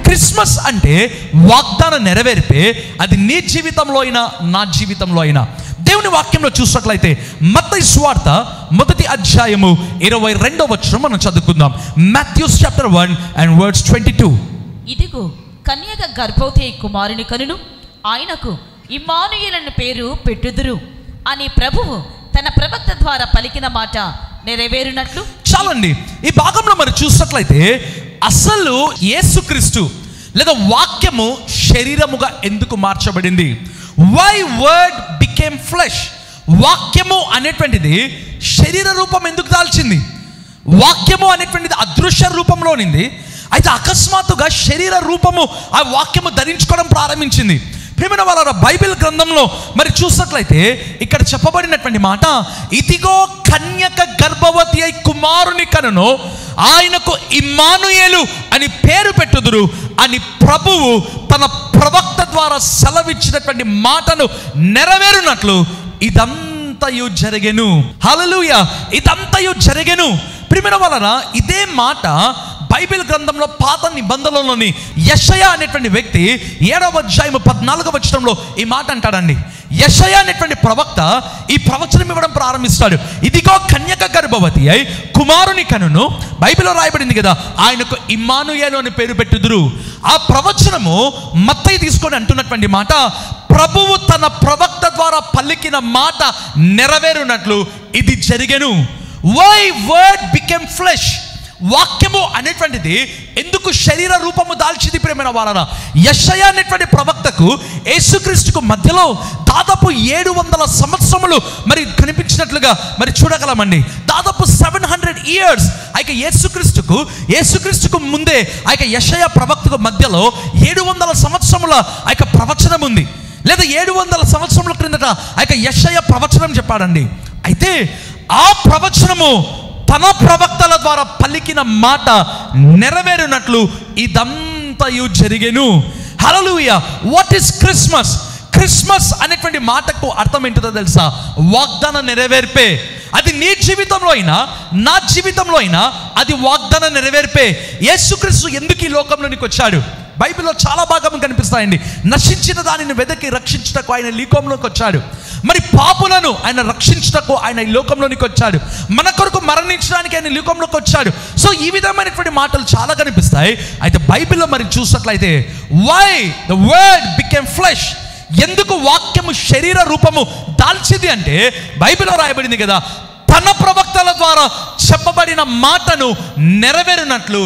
Christmas అంటే వాగ్దాన నెరవేర్పే అది నీ జీవితంలో అయినా నా జీవితంలో అయినా దేవుని వాక్యంలో చూసినట్లయితే మత్తయి స్వార్థ మొదటి అధ్యాయము ఇరవై రెండవ వచనం మనం చదువుకుందాం Matthews chapter one and words twenty two ఇదిగో కన్యక గర్భవతి అయి కుమారుని కనును ఆయనకు ఇమ్మానుయేలన్న పేరు పెట్టుదురు అని ప్రభువు తన ప్రవక్త ద్వారా పలికిన మాట నెరవేరునట్లు చాలండి ఈ భాగంలో మరి చూసినట్లయితే అసలు యేసుక్రీస్తు లేదా వాక్యము శరీరముగా ఎందుకు మార్చబడింది వై వర్డ్ బికేమ్ ఫ్లెష్ వాక్యము అనేటువంటిది శరీర రూపం ఎందుకు దాల్చింది వాక్యము అనేటువంటిది అదృశ్య రూపంలో ఉంది అయితే అకస్మాత్తుగా శరీర రూపము ఆ వాక్యము ధరించుకోవడం ప్రారంభించింది ప్రేమైన వాళ్ళ బైబిల్ గ్రంథంలో మరి చూసినట్లయితే ఇక్కడ చెప్పబడినటువంటి మాట ఇదిగో కన్యక గర్భవతి అయి కుమారుని కనును ఆయనకు ఇమ్మానుయేలు అని పేరు పెట్టుదురు అని ప్రభువు తన ప్రవక్త ద్వారా సెలవిచ్చినటువంటి మాటను నెరవేరునట్లు ఇదంతయు జరిగెను హల్లెలూయ ఇదంతయు జరిగెను ప్రిమిన వలన ఇదే మాట బైబిల్ గ్రంథంలో పాత నిబంధనలోని యషయ అనేటువంటి వ్యక్తి ఏడవ అధ్యాయము పద్నాలుగవ వచనంలో ఈ మాట అంటాడండి యషయ అనేటువంటి ప్రవక్త ఈ ప్రవచనం ఇవ్వడం ప్రారంభిస్తాడు ఇదిగో కన్యక గర్భవతి అయి కుమారుని కనును బైబిల్లో రాయబడింది కదా ఆయనకు ఇమ్మానుయేలు అని పేరు పెట్టుదురు ఆ ప్రవచనము మత్తయి తీసుకొని అంటున్నటువంటి మాట ప్రభువు తన ప్రవక్త ద్వారా పలికిన మాట నెరవేరునట్లు ఇది జరిగెను వై వర్డ్ బికెమ్ ఫ్లెష్ వాక్యము అనేటువంటిది ఎందుకు శరీర రూపము దాల్చింది ప్రేమైన వాళ్ళన యశయ అనేటువంటి ప్రవక్తకు యేసుక్రీస్తుకు మధ్యలో దాదాపు ఏడు వందల సంవత్సరములు మరి కనిపించినట్లుగా మరి చూడగలమండి దాదాపు సెవెన్ హండ్రెడ్ ఇయర్స్ అయితే యేసుక్రీస్తుకు యేసుక్రీస్తుకు ముందే ఆ యొక్క యశయ ప్రవక్తకు మధ్యలో ఏడు వందల సంవత్సరముల ఆ యొక్క ప్రవచనం ఉంది లేదా ఏడు వందల సంవత్సరముల క్రిందట ఆ యొక్క యశయ ప్రవచనం చెప్పాడండి అయితే ఆ ప్రవచనము తన ప్రవక్తల ద్వారా పలికిన మాట నెరవేరునట్లు ఇదంతయు జరిగెను hallelujah what is Christmas Christmas అనేటువంటి మాటకు అర్థం ఏంటో తెలుసా వాగ్దాన నెరవేర్పే అది నీ జీవితంలో అయినా నా జీవితంలో అయినా అది వాగ్దాన నెరవేర్పే యేసుక్రీస్తు ఎందుకు ఈ లోకంలోనికి వచ్చాడు బైబిల్లో చాలా భాగం కనిపిస్తాయండి నశించిన దానిని వెదకి రక్షించుటకు ఆయన ఈ లోకంలోకి వచ్చాడు మరి పాపులను ఆయన రక్షించుటకు ఆయన ఈ లోకంలోనికి వచ్చాడు మన కొరకు మరణించడానికి ఆయన ఈ లోకంలోకి వచ్చాడు సో ఈ విధమైనటువంటి మాటలు చాలా కనిపిస్తాయి అయితే బైబిల్లో మరి చూసినట్లయితే why the word became flesh ఎందుకు వాక్యము శరీర రూపము దాల్చింది అంటే బైబిల్లో రాయబడింది కదా తన ప్రవక్తల ద్వారా చెప్పబడిన మాటను నెరవేరినట్లు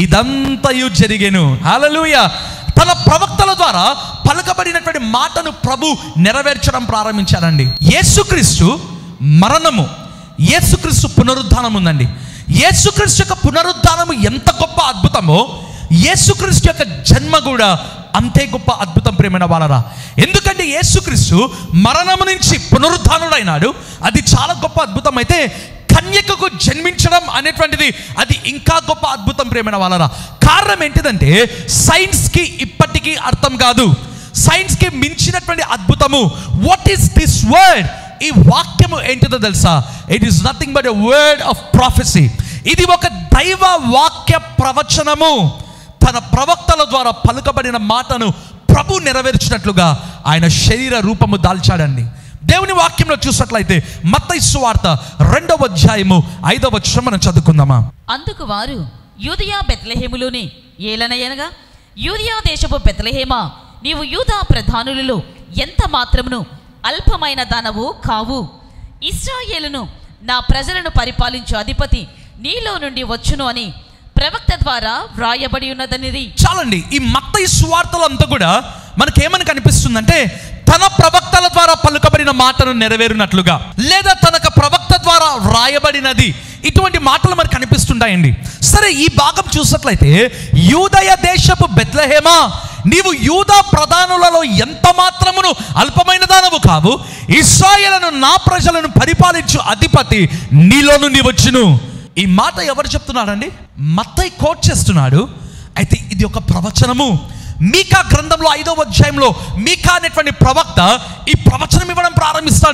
ఇదంతయు జరిగెను హల్లెలూయా తన ప్రవక్తల ద్వారా పలకబడినటువంటి మాటను ప్రభు నెరవేర్చడం ప్రారంభించాడండి యేసుక్రీస్తు మరణము యేసుక్రీస్తు పునరుద్ధానం ఉందండి యేసుక్రీస్తు యొక్క పునరుద్ధానము ఎంత గొప్ప అద్భుతమో యేసుక్రీస్తు యొక్క జన్మ కూడా అంతే గొప్ప అద్భుతం ప్రేమైన వాళ్ళరా ఎందుకంటే యేసుక్రీస్తు మరణము నుంచి పునరుద్ధానుడైనాడు అది చాలా గొప్ప అద్భుతం అయితే కన్యకకు జన్మించడం అనేటువంటిది అది ఇంకా గొప్ప అద్భుతం ప్రేమైన వాళ్ళరా కారణం ఏంటిదంటే సైన్స్కి ఇప్పటికీ అర్థం కాదు సైన్స్కి మించినటువంటి అద్భుతము వాట్ ఈస్ దిస్ వర్డ్ ఈ వాక్యము ఏంటిదో తెలుసా it is nothing but a word of prophecy ఇది ఒక దైవ వాక్య ప్రవచనము తన ప్రవక్తల ద్వారా పలుకబడిన మాటను ప్రభు నెరవేర్చినట్లుగా ఆయన శరీర రూపము దాల్చాడండి దేవుని వాక్యంలో చూసినట్లయితే మత్తయి సువార్త రెండవ అధ్యాయము ఐదవ వచనం మనం చదువుకుందామా అందుకు వారు యూదయా బెత్లెహేములోని ఏలనయనగా యూదయా దేశపు బెత్లెహేమా నీవు యూదా ప్రధానులలో ఎంత మాత్రమును అల్పమైన దానవు కావు ఇస్రాయేలును నా ప్రజలను పరిపాలించు అధిపతి నీలో నుండి వచ్చును అని ప్రవక్త ద్వారా వ్రాయబడి ఉన్నదనిది చాలండి ఈ మత్తయి సువార్తలు అంతా కూడా మనకేమని కనిపిస్తుందంటే తన ప్రవక్తల ద్వారా పలుకబడిన మాటను నెరవేరునట్లుగా లేదా తనకు ప్రవక్త ద్వారా వ్రాయబడినది ఇటువంటి మాటలు మనకు కనిపిస్తుంటాయండి సరే ఈ భాగం చూసినట్లయితే యూదయ దేశపు బెత్లహేమా నీవు యూదా ప్రధానులలో ఎంత మాత్రమును అల్పమైన దానవు కావు ఇస్రాయేలను నా ప్రజలను పరిపాలించు అధిపతి నీలో నుండి వచ్చును ఈ మాట ఎవరు చెప్తున్నాడండి మత్తయి కోట్ చేస్తున్నాడు అయితే ఇది ఒక ప్రవచనము మీకా గ్రంథంలో ఐదవ అధ్యాయంలో మీకా అనేటువంటి ప్రవక్త ఈ ప్రవచనం ఇవ్వడం ప్రారంభిస్తాడు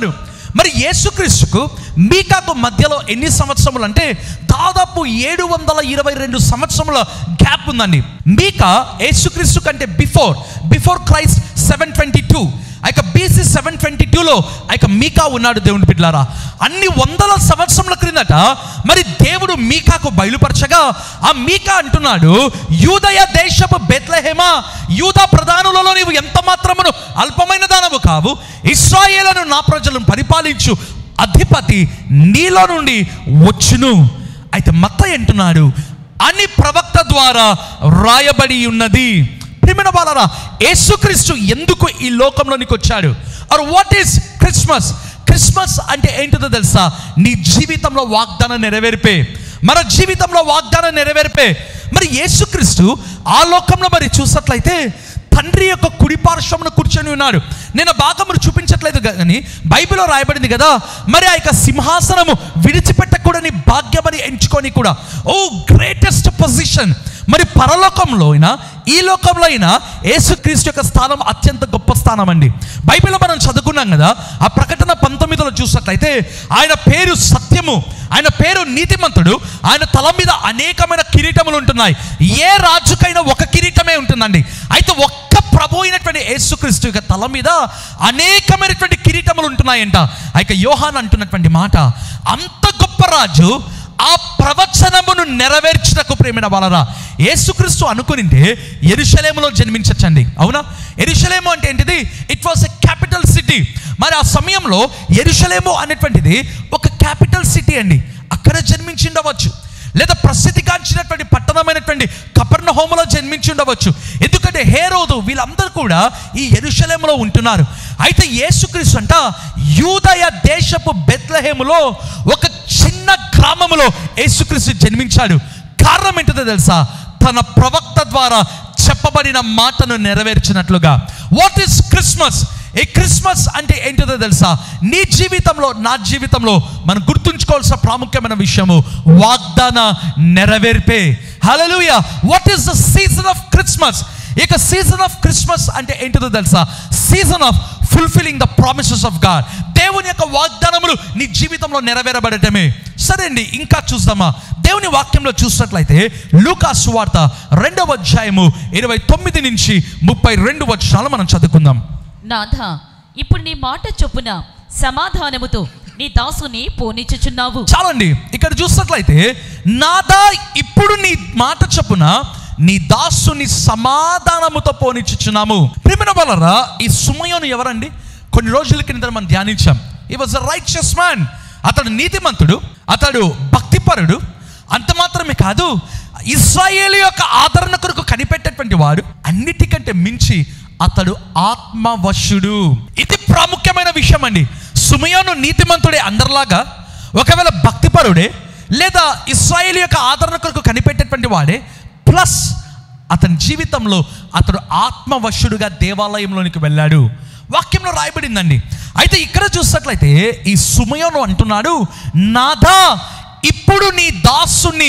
మరి యేసుక్రీస్తుకు మీకాకు మధ్యలో ఎన్ని సంవత్సరములు అంటే దాదాపు ఏడు వందల ఇరవై రెండు సంవత్సరముల గ్యాప్ ఉందండి మీకా యేసుక్రీస్తు కంటే before before Christ seven twenty two ఆ యొక్క బీసీ సెవెన్ ట్వంటీ టూలో ఆ యొక్క మీకా ఉన్నాడు దేవుని బిడ్డలారా అన్ని వందల సంవత్సరముల క్రిందట మరి దేవుడు మీకాకు బయలుపరచగా ఆ మీకా అంటున్నాడు యూదయ దేశపు బెత్లహేమ యూదా ప్రధానులలో నీవు ఎంత మాత్రమును అల్పమైన దానవు కావు ఇస్రాయేలను నా ప్రజలను పరిపాలించు అధిపతి నీలో నుండి వచ్చును అయితే మత్త అంటున్నాడు అని ప్రవక్త ద్వారా రాయబడి ఉన్నది ప్రియమైన వాళ్ళరా యేసుక్రీస్తు ఎందుకు ఈ లోకంలోనికి వచ్చాడు or what is Christmas Christmas అంటే ఏంటిదో తెలుసా నీ జీవితంలో వాగ్దానం నెరవేర్పే మన జీవితంలో వాగ్దానం నెరవేర్పే మరి యేసుక్రీస్తు ఆ లోకంలో మరి చూసినట్లయితే తండ్రి యొక్క కుడి పార్శ్వమున కూర్చొని ఉన్నాడు నేను భాగమును చూపించట్లేదు కానీ బైబిల్లో రాయబడింది కదా మరి ఆ యొక్క సింహాసనము విడిచిపెట్టకూడని భాగ్యమని ఎంచుకొని కూడా ఓ గ్రేటెస్ట్ పొజిషన్ మరి పరలోకంలో అయినా ఈ లోకంలో అయినా యేసుక్రీస్తు యొక్క స్థానం అత్యంత గొప్ప స్థానం అండి బైబిల్లో మనం చదువుకున్నాం కదా ఆ ప్రకటన పంతొమ్మిదిలో చూసినట్లయితే ఆయన పేరు సత్యము ఆయన పేరు నీతిమంతుడు ఆయన తల మీద అనేకమైన కిరీటములు ఉంటున్నాయి ఏ రాజుకైనా ఒక కిరీటమే ఉంటుందండి అయితే ఒక్క ప్రభు అయినటువంటి యేసుక్రీస్తు యొక్క తల మీద అనేకమైనటువంటి కిరీటములు ఉంటున్నాయంట ఆ యొక్క యోహాన్ అంటున్నటువంటి మాట అంత గొప్ప రాజు ఆ ప్రవచనమును నెరవేర్చినకు ప్రేమిన వాళ్ళరా యేసుక్రీస్తు అనుకునింటే ఎరుషలేములో జన్మించచ్చండి అవునా ఎరుషలేము అంటే ఏంటిది it was a capital city మరి ఆ సమయంలో ఎరుషలేము అనేటువంటిది ఒక క్యాపిటల్ సిటీ అండి అక్కడ జన్మించిండవచ్చు లేదా ప్రసిద్ధిగాంచినటువంటి పట్టణమైనటువంటి కపర్ణ హోములో జన్మించి ఉండవచ్చు ఎందుకంటే హేరోదు వీళ్ళందరూ కూడా ఈ ఎరుషలేములో ఉంటున్నారు అయితే యేసుక్రీస్తు అంట యూదయ దేశపు బెత్లహేములో ఒక చిన్న గ్రామములో యేసుక్రీస్తు జన్మించాడు కారణం ఏంటో తెలుసా తన ప్రవక్త ద్వారా చెప్పబడిన మాటను నెరవేర్చినట్లుగా వాట్ ఈస్ క్రిస్మస్ ఈ క్రిస్మస్ అంటే ఏంటిదో తెలుసా నీ జీవితంలో నా జీవితంలో మనం గుర్తుంచుకోవాల్సిన ప్రాముఖ్యమైన విషయము వాగ్దాన నెరవేర్పే hallelujah what is the season of Christmas ఇక సీజన్ ఆఫ్ క్రిస్మస్ అంటే ఏంటిదో తెలుసా season of fulfilling the promises of God దేవుని యొక్క వాగ్దానములు నీ జీవితంలో నెరవేరబడటమే సరే అండి ఇంకా చూద్దామా దేవుని వాక్యంలో చూసినట్లయితే లూకా సువార్త రెండవ అధ్యాయము ఇరవై తొమ్మిది నుంచి ముప్పై రెండు వచనాలు మనం చదువుకుందాం నాథ ఇప్పుడు నీ మాట చొప్పున సమాధానముతో నీ దాసుని పోనిచ్చుచున్నావు చాలండి ఇక్కడ చూసినట్లయితే నాదా ఇప్పుడు నీ మాట చొప్పున నీ దాసుని సమాధానముతో పోనిచ్చుచున్నాము ప్రిమిన వలరా ఈ సుమయోను ఎవరండి కొన్ని రోజుల కింద మనం ధ్యానించాం ఈ వాజ్ అ రైచియస్ మ్యాన్ అతడు నీతిమంతుడు అతడు భక్తిపరుడు అంత మాత్రమే కాదు ఇస్రాయేల్ యొక్క ఆదరణ కొరకు కనిపెట్టేటువంటి వాడు అన్నిటికంటే మించి అతడు ఆత్మవశుడు ఇది ప్రాముఖ్యమైన విషయం అండి సుమయోను నీతిమంతుడే అందరిలాగా ఒకవేళ భక్తిపరుడే లేదా ఇస్రాయేల్ యొక్క ఆదరణ కొరకు కనిపెట్టేటువంటి వాడే ప్లస్ అతని జీవితంలో అతడు ఆత్మవశుడుగా దేవాలయంలోనికి వెళ్ళాడు వాక్యంలో రాయబడిందండి అయితే ఇక్కడ చూసినట్లయితే ఈ సుమయోను అంటున్నాడు నాదా ఇప్పుడు నీ దాసుని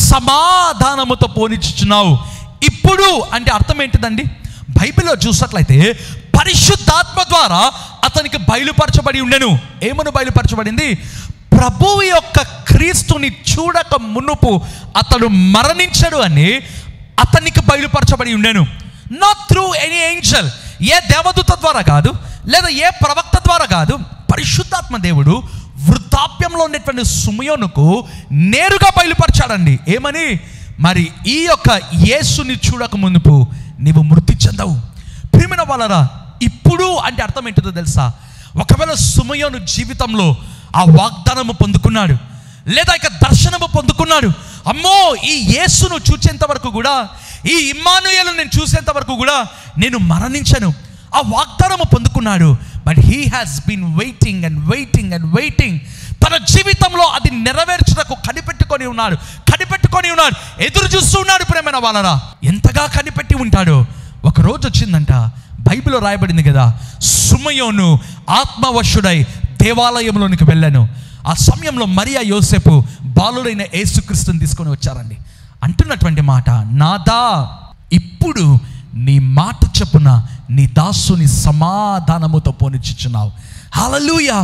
సమాధానముతో పోనిచ్చుచున్నావు ఇప్పుడు అంటే అర్థం ఏంటిదండి బైబిల్లో చూసినట్లయితే పరిశుద్ధాత్మ ద్వారా అతనికి బయలుపరచబడి ఉండెను ఏమను బయలుపరచబడింది ప్రభువు యొక్క క్రీస్తుని చూడక మునుపు అతడు మరణించడు అని అతనికి బయలుపరచబడి ఉండెను నాట్ త్రూ ఎనీ ఏంజల్ ఏ దేవదూత ద్వారా కాదు లేదా ఏ ప్రవక్త ద్వారా కాదు పరిశుద్ధాత్మ దేవుడు వృద్ధాప్యంలో ఉండేటువంటి సుమయోనుకు నేరుగా బయలుపరచాడండి ఏమని మరి ఈ యొక్క యేసుని చూడక మునుపు నీవు మృతి చెందవు ప్రియమైన వాళ్ళరా ఇప్పుడు అంటే అర్థం ఏంటిదో తెలుసా ఒకవేళ సుమయోను జీవితంలో ఆ వాగ్దానము పొందుకున్నాడు లేదా ఇక దర్శనము పొందుకున్నాడు అమ్మో ఈ యేసును చూచేంత వరకు కూడా ఈ ఇమ్మానుయేలు నేను చూసేంత వరకు కూడా నేను మరణించను ఆ వాగ్దానము పొందుకున్నాడు but he has been waiting and waiting and waiting తన జీవితంలో అది నెరవేర్చడానికి కనిపెట్టుకొని ఉన్నాడు కనిపెట్టుకొని ఉన్నాడు ఎదురు చూస్తూ ఉన్నాడు ప్రేమైన వాళ్ళరా ఎంతగా కనిపెట్టి ఉంటాడో ఒక రోజు వచ్చిందంట బైబిల్లో రాయబడింది కదా సుమయోను ఆత్మవశుడై దేవాలయంలోనికి వెళ్ళాను ఆ సమయంలో మరియా యోసేపు బాలుడైన యేసుక్రీస్తుని తీసుకొని వచ్చారండి అంటున్నటువంటి మాట నాదా ఇప్పుడు నీ మాట చెప్పున నీ దాసుని సమాధానముతో పోనిచ్చుచున్నావు హలలుయ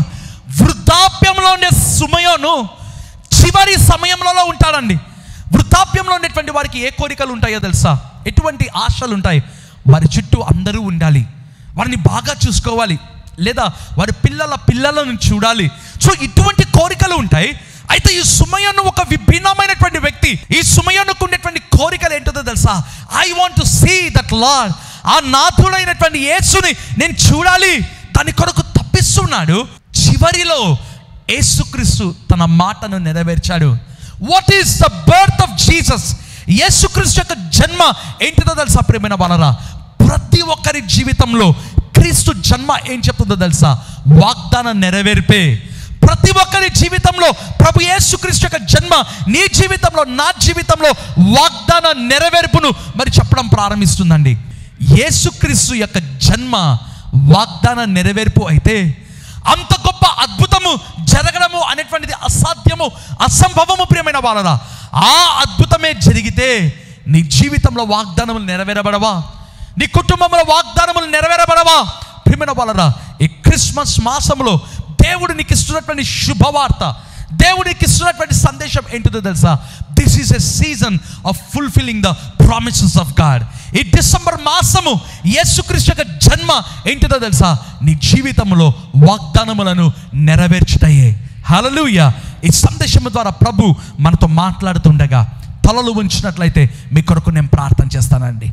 వృద్ధాప్యంలో ఉండే సుమయోను చివరి సమయంలో ఉంటాడండి వృద్ధాప్యంలో ఉండేటువంటి వారికి ఏ కోరికలు ఉంటాయో తెలుసా ఎటువంటి ఆశలు ఉంటాయి వారి చుట్టూ అందరూ ఉండాలి వారిని బాగా చూసుకోవాలి లేదా వారి పిల్లల పిల్లలను చూడాలి సో ఇటువంటి కోరికలు ఉంటాయి అయితే ఈ సుమయను ఒక విభిన్నమైనటువంటి వ్యక్తి ఈ సుమయనుకు ఉండేటువంటి కోరికలు ఏంటో తెలుసా I want to see that Lord ఆ నాథుడైనటువంటి యేసుని నేను చూడాలి దాని కొరకు తప్పిస్తున్నాడు చివరిలో యేసుక్రీస్తు తన మాటను నెరవేర్చాడు what is the birth of Jesus యేసుక్రీస్తు యొక్క జన్మ ఏంటిదో తెలుసా ప్రేమైన వాళ్ళరా ప్రతి ఒక్కరి జీవితంలో క్రీస్తు జన్మ ఏం చెప్తుందో తెలుసా వాగ్దానం నెరవేర్పే ప్రతి ఒక్కరి జీవితంలో ప్రభు యేసుక్రీస్తు యొక్క జన్మ నీ జీవితంలో నా జీవితంలో వాగ్దాన నెరవేర్పును మరి చెప్పడం ప్రారంభిస్తుందండి యేసుక్రీస్తు యొక్క జన్మ వాగ్దాన నెరవేర్పు అయితే అంత గొప్ప అద్భుతము జరగడము అనేటువంటిది అసాధ్యము అసంభవము ప్రియమైన వాళ్ళరా ఆ అద్భుతమే జరిగితే నీ జీవితంలో వాగ్దానములు నెరవేరబడవా నీ కుటుంబంలో వాగ్దానములు నెరవేరబడవా ప్రియమైన వాళ్ళరా ఈ క్రిస్మస్ మాసంలో దేవుడు నీకు ఇస్తున్నటువంటి శుభవార్త దేవుడు నీకు ఇస్తున్నటువంటి సందేశం ఏంటిదో తెలుసా this is a season of fulfilling the promises of God ఈ డిసెంబర్ మాసము యేసుక్రీస్తు యొక్క జన్మ ఏంటిదో తెలుసా నీ జీవితంలో వాగ్దానములను నెరవేర్చుటయే హలలుయ ఈ సందేశం ద్వారా ప్రభు మనతో మాట్లాడుతుండగా తలలు ఉంచినట్లయితే మీ కొరకు నేను ప్రార్థన చేస్తానండి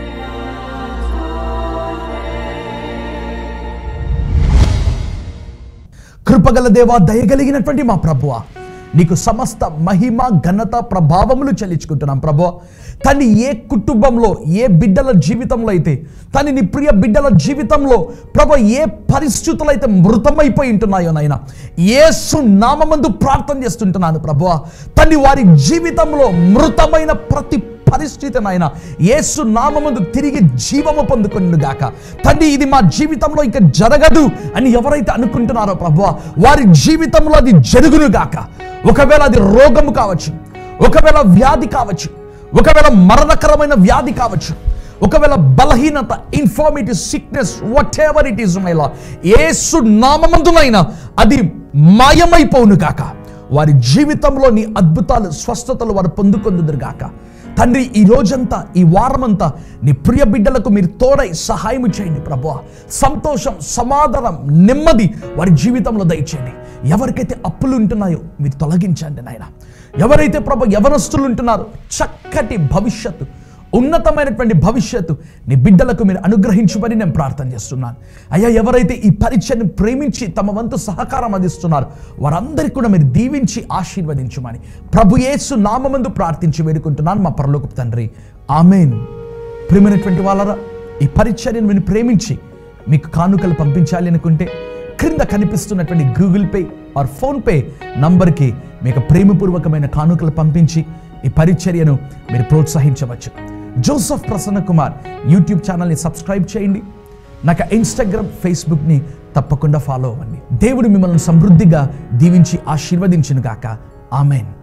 కృపగల దేవా దయగలిగినటువంటి మా ప్రభువ నీకు సమస్త మహిమ ఘనత ప్రభావములు చెల్లించుకుంటున్నాం ప్రభువ తని ఏ కుటుంబంలో ఏ బిడ్డల జీవితంలో అయితే తని నీ ప్రియ బిడ్డల జీవితంలో ప్రభు ఏ పరిస్థితులు అయితే మృతమైపోయి ఉంటున్నాయో నాయన ఏసు నామందు ప్రార్థన చేస్తుంటున్నాను ప్రభువ తని వారి జీవితంలో మృతమైన ప్రతి పరిస్థితి నాయన యేసు నామముందు తిరిగి జీవము పొందుకును గాక తండ్రి ఇది మా జీవితంలో ఇంకా జరగదు అని ఎవరైతే అనుకుంటున్నారో ప్రభు వారి జీవితంలో అది జరుగును గాక ఒకవేళ అది రోగము కావచ్చు ఒకవేళ వ్యాధి కావచ్చు ఒకవేళ మరణకరమైన వ్యాధి కావచ్చు ఒకవేళ బలహీనత infirmity sickness whatever it is మైలా ఏసు నామమందునైనా అది మాయమైపోవును గాక వారి జీవితంలో నీ అద్భుతాలు స్వస్థతలు వారు పొందుకొందుదురు గాక తండ్రి ఈ రోజంతా ఈ వారమంతా నీ ప్రియ బిడ్డలకు మీరు తోడై సహాయం చేయండి ప్రభు సంతోషం సమాధానం నెమ్మది వారి జీవితంలో దయచేయండి ఎవరికైతే అప్పులు ఉంటున్నాయో మీరు తొలగించండి నాయన ఎవరైతే ప్రభు యవనస్తులు ఉంటున్నారో చక్కటి భవిష్యత్తు ఉన్నతమైనటువంటి భవిష్యత్తు నీ బిడ్డలకు మీరు అనుగ్రహించమని నేను ప్రార్థన చేస్తున్నాను అయ్యా ఎవరైతే ఈ పరీక్షను ప్రేమించి తమ వంతు సహకారం అందిస్తున్నారు వారందరికీ కూడా మీరు దీవించి ఆశీర్వదించమని ప్రభు యేసు నామమందు ప్రార్థించి వేడుకుంటున్నాను మా పరలోకపు తండ్రి ఆమెన్ ప్రియమైనటువంటి వాళ్ళరా ఈ పరిచర్యను మీరు ప్రేమించి మీకు కానుకలు పంపించాలి అనుకుంటే క్రింద కనిపిస్తున్నటువంటి గూగుల్ పే ఆర్ ఫోన్పే నంబర్కి మీకు ప్రేమపూర్వకమైన కానుకలు పంపించి ఈ పరిచర్యను మీరు ప్రోత్సహించవచ్చు జోసఫ్ ప్రసన్న కుమార్ యూట్యూబ్ ఛానల్ని సబ్స్క్రైబ్ చేయండి నాకు ఇన్స్టాగ్రామ్ ఫేస్బుక్ని తప్పకుండా ఫాలో అవ్వండి దేవుడు మిమ్మల్ని సమృద్ధిగా దీవించి ఆశీర్వదించును గాక ఆమెన్